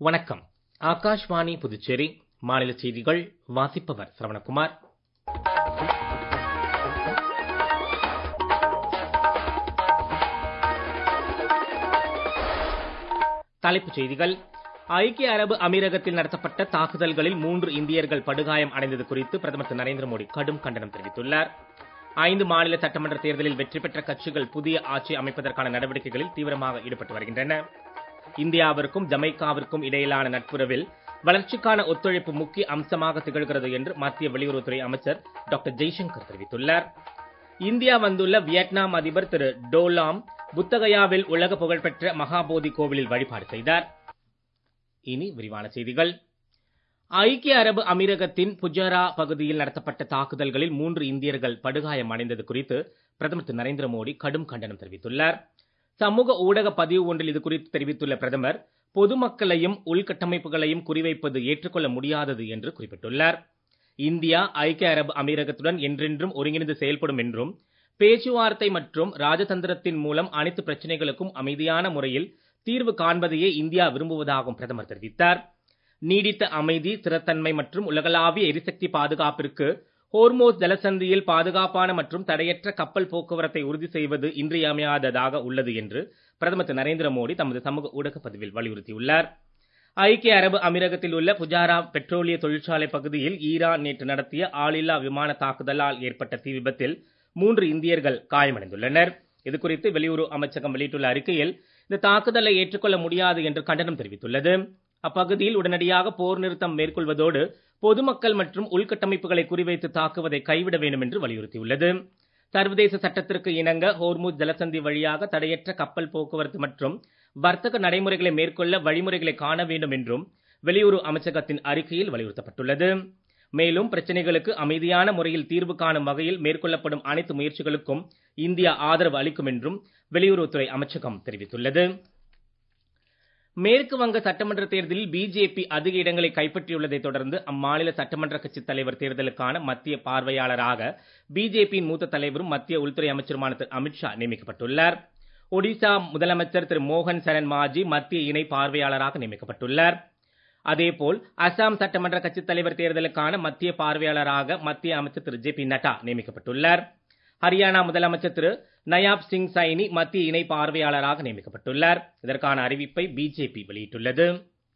வணக்கம் ஆகாஷ்வாணி புதுச்சேரி மாநில செய்திகள் வாசிப்பவர் சரவணகுமார் தலைப்புச் செய்திகள் ஐக்கிய அரபு அமீரகத்தில் நடத்தப்பட்ட தாக்குதல்களில் மூன்று இந்தியர்கள் படுகாயம் அடைந்தது குறித்து பிரதமர் திரு நரேந்திர மோடி கடும் கண்டனம் தெரிவித்துள்ளார் ஐந்து மாநில சட்டமன்ற தேர்தலில் வெற்றி பெற்ற கட்சிகள் புதிய ஆட்சி அமைப்பதற்கான நடவடிக்கைகளில் தீவிரமாக ஈடுபட்டு வருகின்றன இந்தியாவிற்கும் ஜமைக்காவிற்கும் இடையிலான நட்புறவில் வளர்ச்சிக்கான ஒத்துழைப்பு முக்கிய அம்சமாக திகழ்கிறது என்று மத்திய வெளியுறவுத்துறை அமைச்சர் டாக்டர் ஜெய்சங்கர் தெரிவித்துள்ளார் இந்தியா வந்துள்ள வியட்நாம் அதிபர் திரு டோலாம் புத்தகயாவில் உலக புகழ்பெற்ற மகாபோதி கோவிலில் வழிபாடு செய்தார் இனி விரிவான செய்திகள் ஐக்கிய அரபு அமீரகத்தின் புஜரா பகுதியில் நடத்தப்பட்ட தாக்குதல்களில் மூன்று இந்தியர்கள் படுகாயம் அடைந்தது குறித்து பிரதமர் திரு நரேந்திர மோடி கடும் கண்டனம் தெரிவித்துள்ளார் சமூக ஊடக பதிவு ஒன்றில் இது குறித்து தெரிவித்துள்ள பிரதமர் பொதுமக்களையும் உள்கட்டமைப்புகளையும் குறிவைப்பது ஏற்றுக்கொள்ள முடியாதது என்று குறிப்பிட்டுள்ளார் இந்தியா ஐக்கிய அரபு அமீரகத்துடன் என்றென்றும் ஒருங்கிணைந்து செயல்படும் என்றும் பேச்சுவார்த்தை மற்றும் ராஜதந்திரத்தின் மூலம் அனைத்து பிரச்சனைகளுக்கும் அமைதியான முறையில் தீர்வு காண்பதையே இந்தியா விரும்புவதாகவும் பிரதமர் தெரிவித்தார் நீடித்த அமைதி ஸ்திரத்தன்மை மற்றும் உலகளாவிய எரிசக்தி பாதுகாப்பிற்கு ஹோர்மோஸ் ஜலசந்தியில் பாதுகாப்பான மற்றும் தடையற்ற கப்பல் போக்குவரத்தை உறுதி செய்வது இன்றியமையாததாக உள்ளது என்று பிரதமர் திரு நரேந்திர மோடி தமது சமூக ஊடக பதிவில் வலியுறுத்தியுள்ளார் ஐக்கிய அரபு அமீரகத்தில் உள்ள புஜாரா பெட்ரோலிய தொழிற்சாலை பகுதியில் ஈரான் நேற்று நடத்திய ஆளில்லா விமான தாக்குதலால் ஏற்பட்ட தீ விபத்தில் மூன்று இந்தியர்கள் காயமடைந்துள்ளனர் இதுகுறித்து வெளியுறவு அமைச்சகம் வெளியிட்டுள்ள அறிக்கையில் இந்த தாக்குதலை ஏற்றுக்கொள்ள முடியாது என்று கண்டனம் தெரிவித்துள்ளது அப்பகுதியில் உடனடியாக போர் நிறுத்தம் மேற்கொள்வதோடு பொதுமக்கள் மற்றும் உள்கட்டமைப்புகளை குறிவைத்து தாக்குவதை கைவிட வேண்டும் என்று வலியுறுத்தியுள்ளது சர்வதேச சட்டத்திற்கு இணங்க ஹோர்முஸ் ஜலசந்தி வழியாக தடையற்ற கப்பல் போக்குவரத்து மற்றும் வர்த்தக நடைமுறைகளை மேற்கொள்ள வழிமுறைகளை காண வேண்டும் என்றும் வெளியுறவு அமைச்சகத்தின் அறிக்கையில் வலியுறுத்தப்பட்டுள்ளது மேலும் பிரச்சனைகளுக்கு அமைதியான முறையில் தீர்வு காணும் வகையில் மேற்கொள்ளப்படும் அனைத்து முயற்சிகளுக்கும் இந்தியா ஆதரவு அளிக்கும் என்றும் வெளியுறவுத்துறை அமைச்சகம் தெரிவித்துள்ளது மேற்கு வங்க சட்டமன்ற தேர்தலில் பிஜேபி அதிக இடங்களை கைப்பற்றியுள்ளதை தொடர்ந்து அம்மாநில சட்டமன்ற கட்சித் தலைவர் தேர்தலுக்கான மத்திய பார்வையாளராக பிஜேபியின் மூத்த தலைவரும் மத்திய உள்துறை அமைச்சருமான திரு அமித்ஷா நியமிக்கப்பட்டுள்ளார் ஒடிசா முதலமைச்சர் திரு மோகன் சரண் மாஜி மத்திய இணை பார்வையாளராக நியமிக்கப்பட்டுள்ளார் அதேபோல் அசாம் சட்டமன்ற கட்சித் தலைவர் தேர்தலுக்கான மத்திய பார்வையாளராக மத்திய அமைச்சர் திரு ஜே பி நட்டா நியமிக்கப்பட்டுள்ளார் ஹரியானா முதலமைச்சர் திரு நயாப் சிங் சைனி மத்திய இணை பார்வையாளராக நியமிக்கப்பட்டுள்ளார் இதற்கான அறிவிப்பை பிஜேபி வெளியிட்டுள்ளது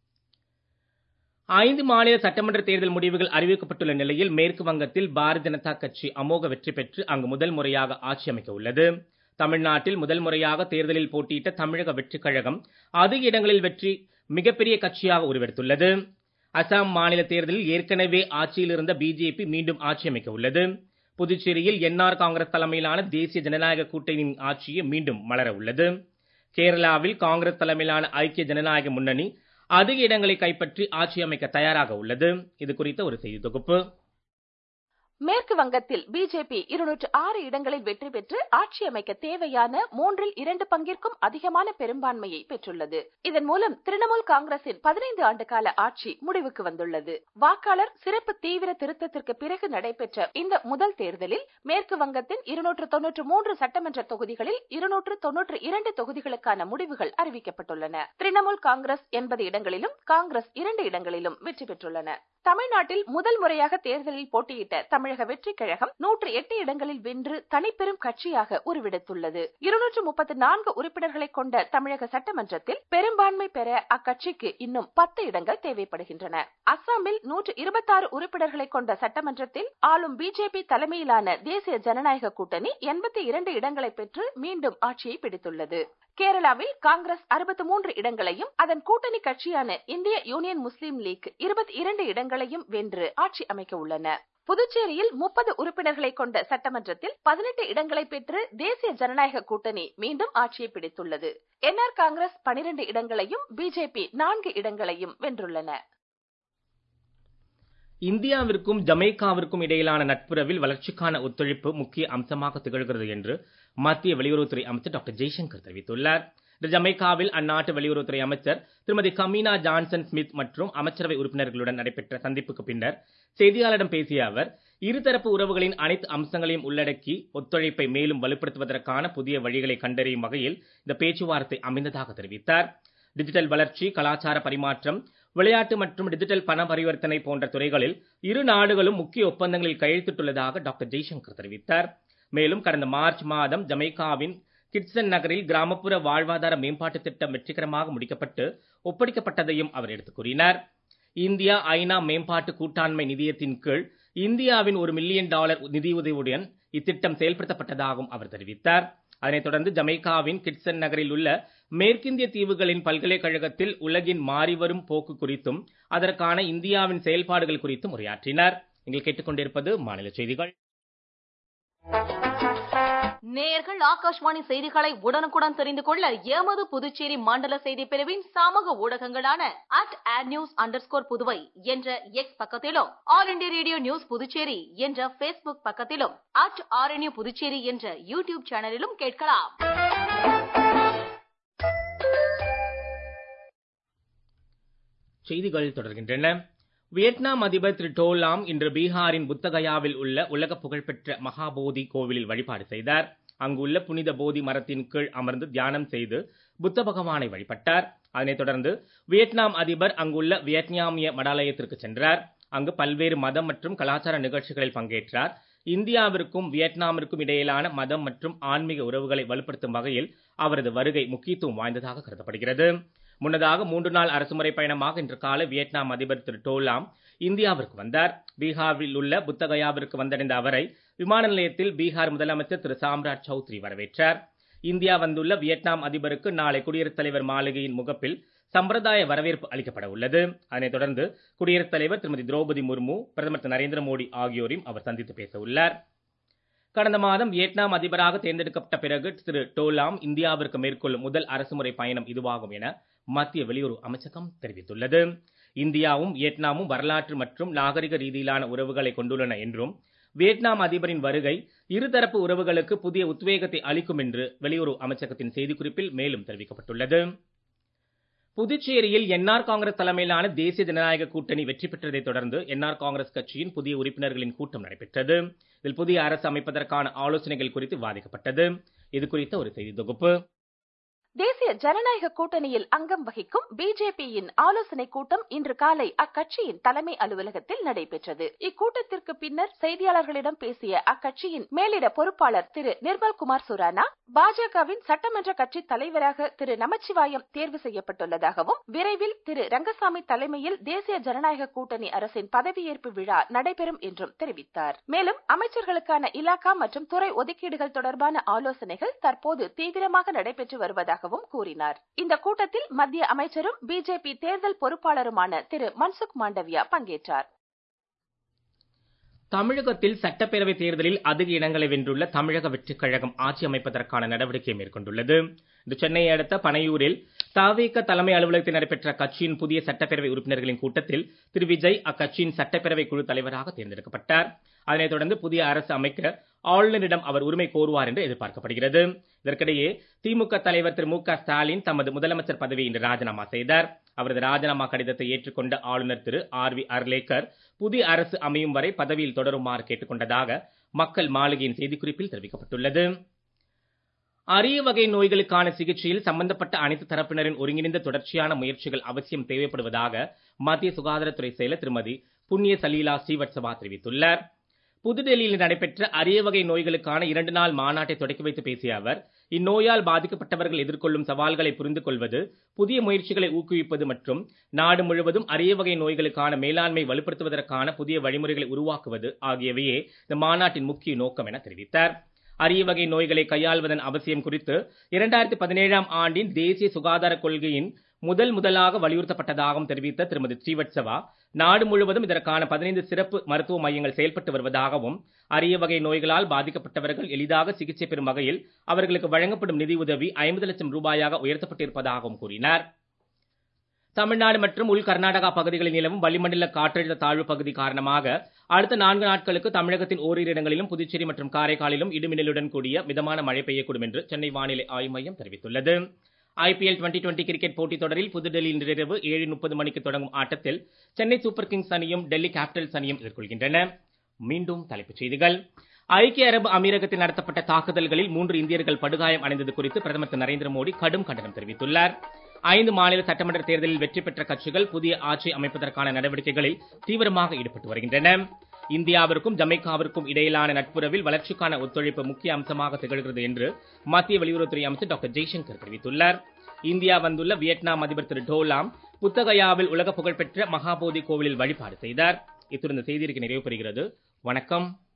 ஐந்து மாநில சட்டமன்ற தேர்தல் முடிவுகள் அறிவிக்கப்பட்டுள்ள நிலையில் மேற்கு வங்கத்தில் பாரதிய ஜனதா கட்சி அமோக வெற்றி பெற்று அங்கு முதல் முறையாக ஆட்சி அமைக்க உள்ளது தமிழ்நாட்டில் முதல் முறையாக தேர்தலில் போட்டியிட்ட தமிழக வெற்றிக் கழகம் அதிக இடங்களில் வெற்றி மிகப்பெரிய கட்சியாக உருவெடுத்துள்ளது அசாம் மாநில தேர்தலில் ஏற்கனவே ஆட்சியில் இருந்த பிஜேபி மீண்டும் ஆட்சி அமைக்க உள்ளது புதுச்சேரியில் என்ஆர் காங்கிரஸ் தலைமையிலான தேசிய ஜனநாயக கூட்டணியின் ஆட்சியை மீண்டும் மலர உள்ளது கேரளாவில் காங்கிரஸ் தலைமையிலான ஐக்கிய ஜனநாயக முன்னணி அதிக இடங்களை கைப்பற்றி ஆட்சி அமைக்க தயாராக உள்ளது இது குறித்த ஒரு செய்தி தொகுப்பு மேற்கு வங்கத்தில் பிஜேபி இருநூற்று ஆறு இடங்களில் வெற்றி பெற்று ஆட்சி அமைக்க தேவையான மூன்றில் இரண்டு பங்கிற்கும் அதிகமான பெரும்பான்மையை பெற்றுள்ளது இதன் மூலம் திரிணாமுல் காங்கிரசின் பதினைந்து ஆண்டு கால ஆட்சி முடிவுக்கு வந்துள்ளது வாக்காளர் சிறப்பு தீவிர திருத்தத்திற்கு பிறகு நடைபெற்ற இந்த முதல் தேர்தலில் மேற்கு வங்கத்தின் இருநூற்று தொன்னூற்று மூன்று சட்டமன்ற தொகுதிகளில் இருநூற்று தொன்னூற்று இரண்டு தொகுதிகளுக்கான முடிவுகள் அறிவிக்கப்பட்டுள்ளன திரிணாமுல் காங்கிரஸ் எண்பது இடங்களிலும் காங்கிரஸ் இரண்டு இடங்களிலும் வெற்றி பெற்றுள்ளன தமிழ்நாட்டில் முதல் முறையாக தேர்தலில் போட்டியிட்ட தமிழக வெற்றி கழகம் நூற்று எட்டு இடங்களில் வென்று தனிப்பெரும் கட்சியாக உருவெடுத்துள்ளது இருநூற்று முப்பத்தி நான்கு உறுப்பினர்களை கொண்ட தமிழக சட்டமன்றத்தில் பெரும்பான்மை பெற அக்கட்சிக்கு இன்னும் பத்து இடங்கள் தேவைப்படுகின்றன அஸ்ஸாமில் நூற்று இருபத்தாறு உறுப்பினர்களை கொண்ட சட்டமன்றத்தில் ஆளும் பிஜேபி தலைமையிலான தேசிய ஜனநாயக கூட்டணி எண்பத்தி இரண்டு இடங்களை பெற்று மீண்டும் ஆட்சியை பிடித்துள்ளது கேரளாவில் காங்கிரஸ் அறுபத்தி மூன்று இடங்களையும் அதன் கூட்டணி கட்சியான இந்திய யூனியன் முஸ்லீம் லீக் இருபத்தி இரண்டு இடங்களையும் வென்று ஆட்சி அமைக்க உள்ளன புதுச்சேரியில் முப்பது உறுப்பினர்களை கொண்ட சட்டமன்றத்தில் பதினெட்டு இடங்களை பெற்று தேசிய ஜனநாயக கூட்டணி மீண்டும் ஆட்சியை பிடித்துள்ளது என்ஆர் காங்கிரஸ் பனிரெண்டு இடங்களையும் பிஜேபி நான்கு இடங்களையும் வென்றுள்ளன இந்தியாவிற்கும் ஜமைக்காவிற்கும் இடையிலான நட்புறவில் வளர்ச்சிக்கான ஒத்துழைப்பு முக்கிய அம்சமாக திகழ்கிறது என்று மத்திய வெளியுறவுத்துறை அமைச்சர் டாக்டர் ஜெய்சங்கர் தெரிவித்துள்ளார் இன்று ஜமைக்காவில் அந்நாட்டு வெளியுறவுத்துறை அமைச்சர் திருமதி கமீனா ஜான்சன் ஸ்மித் மற்றும் அமைச்சரவை உறுப்பினர்களுடன் நடைபெற்ற சந்திப்புக்கு பின்னர் செய்தியாளரிடம் பேசிய அவர் இருதரப்பு உறவுகளின் அனைத்து அம்சங்களையும் உள்ளடக்கி ஒத்துழைப்பை மேலும் வலுப்படுத்துவதற்கான புதிய வழிகளை கண்டறியும் வகையில் இந்த பேச்சுவார்த்தை அமைந்ததாக தெரிவித்தார் டிஜிட்டல் வளர்ச்சி கலாச்சார பரிமாற்றம் விளையாட்டு மற்றும் டிஜிட்டல் பண பரிவர்த்தனை போன்ற துறைகளில் இரு நாடுகளும் முக்கிய ஒப்பந்தங்களில் கையெழுத்திட்டுள்ளதாக டாக்டர் ஜெய்சங்கர் தெரிவித்தார் மேலும் கடந்த மார்ச் மாதம் ஜமைக்காவின் கிட்சன் நகரில் கிராமப்புற வாழ்வாதார மேம்பாட்டு திட்டம் வெற்றிகரமாக முடிக்கப்பட்டு ஒப்படைக்கப்பட்டதையும் அவர் எடுத்துக் கூறினார் இந்தியா ஐநா மேம்பாட்டு கூட்டாண்மை நிதியத்தின் கீழ் இந்தியாவின் ஒரு மில்லியன் டாலர் நிதியுதவியுடன் இத்திட்டம் செயல்படுத்தப்பட்டதாகவும் அவர் தெரிவித்தார் அதனைத் தொடர்ந்து ஜமைக்காவின் கிட்சன் நகரில் உள்ள மேற்கிந்திய தீவுகளின் பல்கலைக்கழகத்தில் உலகின் மாறிவரும் போக்கு குறித்தும் அதற்கான இந்தியாவின் செயல்பாடுகள் குறித்தும் உரையாற்றினார் நீங்கள் கேட்டுக்கொண்டிருப்பது மாநில செய்திகள் நேயர்கள் ஆகாஷ்வாணி செய்திகளை உடனுக்குடன் தெரிந்து கொள்ள எமது புதுச்சேரி மண்டல செய்தி பிரிவின் சமூக ஊடகங்களான at ad news under Puduvai என்ற எக்ஸ் பக்கத்திலும் All India Radio News Puducherry என்ற பேஸ்புக் பக்கத்திலும் அட் ஆர்என்யூ புதுச்சேரி என்ற யூடியூப் சேனலிலும் கேட்கலாம் செய்திகள் தொடர்கின்றன வியட்நாம் அதிபர் திரு டோலாம் இன்று பீகாரின் புத்தகயாவில் உள்ள உலக புகழ்பெற்ற மகாபோதி கோவிலில் வழிபாடு செய்தார் அங்குள்ள புனித போதி மரத்தின் கீழ் அமர்ந்து தியானம் செய்து புத்த பகவானை வழிபட்டார் அதனைத் தொடர்ந்து வியட்நாம் அதிபர் அங்குள்ள வியட்நாமிய மடாலயத்திற்கு சென்றார் அங்கு பல்வேறு மதம் மற்றும் கலாச்சார நிகழ்ச்சிகளில் பங்கேற்றார் இந்தியாவிற்கும் வியட்நாமிற்கும் இடையிலான மதம் மற்றும் ஆன்மீக உறவுகளை வலுப்படுத்தும் வகையில் அவரது வருகை முக்கியத்துவம் வாய்ந்ததாக கருதப்படுகிறது முன்னதாக மூன்று நாள் அரசுமுறை பயணமாக இன்று காலை வியட்நாம் அதிபர் திரு டோலாம் இந்தியாவிற்கு வந்தார் பீகாரில் உள்ள புத்தகயாவிற்கு வந்தடைந்த அவரை விமான நிலையத்தில் பீகார் முதலமைச்சர் திரு சாம்ராஜ் சௌத்ரி வரவேற்றார் இந்தியா வந்துள்ள வியட்நாம் அதிபருக்கு நாளை குடியரசுத் தலைவர் மாளிகையின் முகப்பில் சம்பிரதாய வரவேற்பு அளிக்கப்பட உள்ளது அதனைத் தொடர்ந்து குடியரசுத் தலைவர் திருமதி திரௌபதி முர்மு பிரதமர் திரு நரேந்திர மோடி ஆகியோரையும் அவர் சந்தித்து பேச உள்ளார் கடந்த மாதம் வியட்நாம் அதிபராக தேர்ந்தெடுக்கப்பட்ட பிறகு திரு டோலாம் இந்தியாவிற்கு மேற்கொள்ளும் முதல் அரசுமுறை பயணம் இதுவாகும் என மத்திய வெளியுறவு அமைச்சகம் தெரிவித்துள்ளது இந்தியாவும் வியட்நாமும் வரலாற்று மற்றும் நாகரிக ரீதியிலான உறவுகளை கொண்டுள்ளன என்றும் வியட்நாம் அதிபரின் வருகை இருதரப்பு உறவுகளுக்கு புதிய உத்வேகத்தை அளிக்கும் என்று வெளியுறவு அமைச்சகத்தின் செய்திக்குறிப்பில் மேலும் தெரிவிக்கப்பட்டுள்ளது புதுச்சேரியில் என்ஆர் காங்கிரஸ் தலைமையிலான தேசிய ஜனநாயக கூட்டணி வெற்றி பெற்றதைத் தொடர்ந்து என்ஆர் காங்கிரஸ் கட்சியின் புதிய உறுப்பினர்களின் கூட்டம் நடைபெற்றது இதில் புதிய அரசு அமைப்பதற்கான ஆலோசனைகள் குறித்து விவாதிக்கப்பட்டது இது குறித்த ஒரு செய்தி தொகுப்பு தேசிய ஜனநாயக கூட்டணியில் அங்கம் வகிக்கும் பிஜேபியின் ஆலோசனை கூட்டம் இன்று காலை அக்கட்சியின் தலைமை அலுவலகத்தில் நடைபெற்றது இக்கூட்டத்திற்கு பின்னர் செய்தியாளர்களிடம் பேசிய அக்கட்சியின் மேலிட பொறுப்பாளர் திரு நிர்மல்குமார் சுரானா பாஜகவின் சட்டமன்ற கட்சி தலைவராக திரு நமச்சிவாயம் தேர்வு செய்யப்பட்டுள்ளதாகவும் விரைவில் திரு ரங்கசாமி தலைமையில் தேசிய ஜனநாயக கூட்டணி அரசின் பதவியேற்பு விழா நடைபெறும் என்றும் தெரிவித்தார் மேலும் அமைச்சர்களுக்கான இலாக்கா மற்றும் துறை ஒதுக்கீடுகள் தொடர்பான ஆலோசனைகள் தற்போது தீவிரமாக நடைபெற்று வருவதாக உள்ளதாகவும் கூறினார் இந்த கூட்டத்தில் மத்திய அமைச்சரும் பிஜேபி தேர்தல் பொறுப்பாளருமான திரு மன்சுக் மாண்டவியா பங்கேற்றார் தமிழகத்தில் சட்டப்பேரவை தேர்தலில் அதிக இடங்களை வென்றுள்ள தமிழக வெற்றிக் கழகம் ஆட்சி அமைப்பதற்கான நடவடிக்கை மேற்கொண்டுள்ளது இந்த சென்னையை அடுத்த பனையூரில் தாவேக தலைமை அலுவலகத்தில் நடைபெற்ற கட்சியின் புதிய சட்டப்பேரவை உறுப்பினர்களின் கூட்டத்தில் திரு விஜய் அக்கட்சியின் சட்டப்பேரவை குழு தலைவராக தேர்ந்தெடுக்கப்பட்டார் அதனைத் தொடர்ந்து புதிய அரசு அமைக்க ஆளுநரிடம் அவர் உரிமை கோருவார் என்று எதிர்பார்க்கப்படுகிறது இதற்கிடையே திமுக தலைவர் திரு மு க ஸ்டாலின் தமது முதலமைச்சர் பதவியை இன்று ராஜினாமா செய்தார் அவரது ராஜினாமா கடிதத்தை ஏற்றுக்கொண்ட ஆளுநர் திரு ஆர் வி அர்லேக்கர் புதிய அரசு அமையும் வரை பதவியில் தொடருமாறு கேட்டுக்கொண்டதாக மக்கள் மாளிகையின் செய்திக்குறிப்பில் தெரிவிக்கப்பட்டுள்ளது அரிய வகை நோய்களுக்கான சிகிச்சையில் சம்பந்தப்பட்ட அனைத்து தரப்பினரின் ஒருங்கிணைந்த தொடர்ச்சியான முயற்சிகள் அவசியம் தேவைப்படுவதாக மத்திய சுகாதாரத்துறை செயலர் திருமதி புண்ணிய சலீலா ஸ்ரீவத்சவா தெரிவித்துள்ளார் புதுடெல்லியில் நடைபெற்ற அரிய வகை நோய்களுக்கான இரண்டு நாள் மாநாட்டை தொடக்கி வைத்து பேசிய அவர் இந்நோயால் பாதிக்கப்பட்டவர்கள் எதிர்கொள்ளும் சவால்களை புரிந்து கொள்வது புதிய முயற்சிகளை ஊக்குவிப்பது மற்றும் நாடு முழுவதும் அரிய வகை நோய்களுக்கான மேலாண்மை வலுப்படுத்துவதற்கான புதிய வழிமுறைகளை உருவாக்குவது ஆகியவையே இந்த மாநாட்டின் முக்கிய நோக்கம் என தெரிவித்தார் அரிய வகை நோய்களை கையாள்வதன் அவசியம் குறித்து இரண்டாயிரத்தி பதினேழாம் ஆண்டின் தேசிய சுகாதார கொள்கையின் முதல் முதலாக வலியுறுத்தப்பட்டதாகவும் தெரிவித்த திருமதி ஸ்ரீவத்சவா நாடு முழுவதும் இதற்கான பதினைந்து சிறப்பு மருத்துவ மையங்கள் செயல்பட்டு வருவதாகவும் அரிய வகை நோய்களால் பாதிக்கப்பட்டவர்கள் எளிதாக சிகிச்சை பெறும் வகையில் அவர்களுக்கு வழங்கப்படும் நிதி உதவி ஐம்பது லட்சம் ரூபாயாக உயர்த்தப்பட்டிருப்பதாகவும் கூறினார் தமிழ்நாடு மற்றும் உள் கர்நாடகா பகுதிகளில் நிலவும் வளிமண்டல காற்றழுத்த தாழ்வு பகுதி காரணமாக அடுத்த நான்கு நாட்களுக்கு தமிழகத்தின் ஓரிரு இடங்களிலும் புதுச்சேரி மற்றும் காரைக்காலிலும் இடிமின்னலுடன் கூடிய மிதமான மழை பெய்யக்கூடும் என்று சென்னை வானிலை ஆய்வு மையம் தெரிவித்துள்ளது ஐபிஎல் டுவெண்டி டுவெண்டி கிரிக்கெட் போட்டித் தொடரில் புதுடெல்லியில் இன்றிரவு ஏழு முப்பது மணிக்கு தொடங்கும் ஆட்டத்தில் சென்னை சூப்பர் கிங்ஸ் அணியும் டெல்லி கேபிட்டல்ஸ் அணியும் எதிர்கொள்கின்றன மீண்டும் தலைப்புச் செய்திகள் ஐக்கிய அரபு அமீரகத்தில் நடத்தப்பட்ட தாக்குதல்களில் மூன்று இந்தியர்கள் படுகாயம் அடைந்தது குறித்து பிரதமர் திரு நரேந்திர மோடி கடும் கண்டனம் தெரிவித்துள்ளார் ஐந்து மாநில சட்டமன்ற தேர்தலில் வெற்றி பெற்ற கட்சிகள் புதிய ஆட்சி அமைப்பதற்கான நடவடிக்கைகளில் தீவிரமாக ஈடுபட்டு வருகின்றன இந்தியாவிற்கும் ஜமைக்காவிற்கும் இடையிலான நட்புறவில் வளர்ச்சிக்கான ஒத்துழைப்பு முக்கிய அம்சமாக திகழ்கிறது என்று மத்திய வெளியுறவுத்துறை அமைச்சர் டாக்டர் ஜெய்சங்கர் தெரிவித்துள்ளார் இந்தியா வந்துள்ள வியட்நாம் அதிபர் திரு டோலாம் புத்தகயாவில் உலக புகழ்பெற்ற மகாபோதி கோவிலில் வழிபாடு செய்தார் இத்துடன் இந்த செய்திக்கு நிறைவு பெறுகிறது வணக்கம்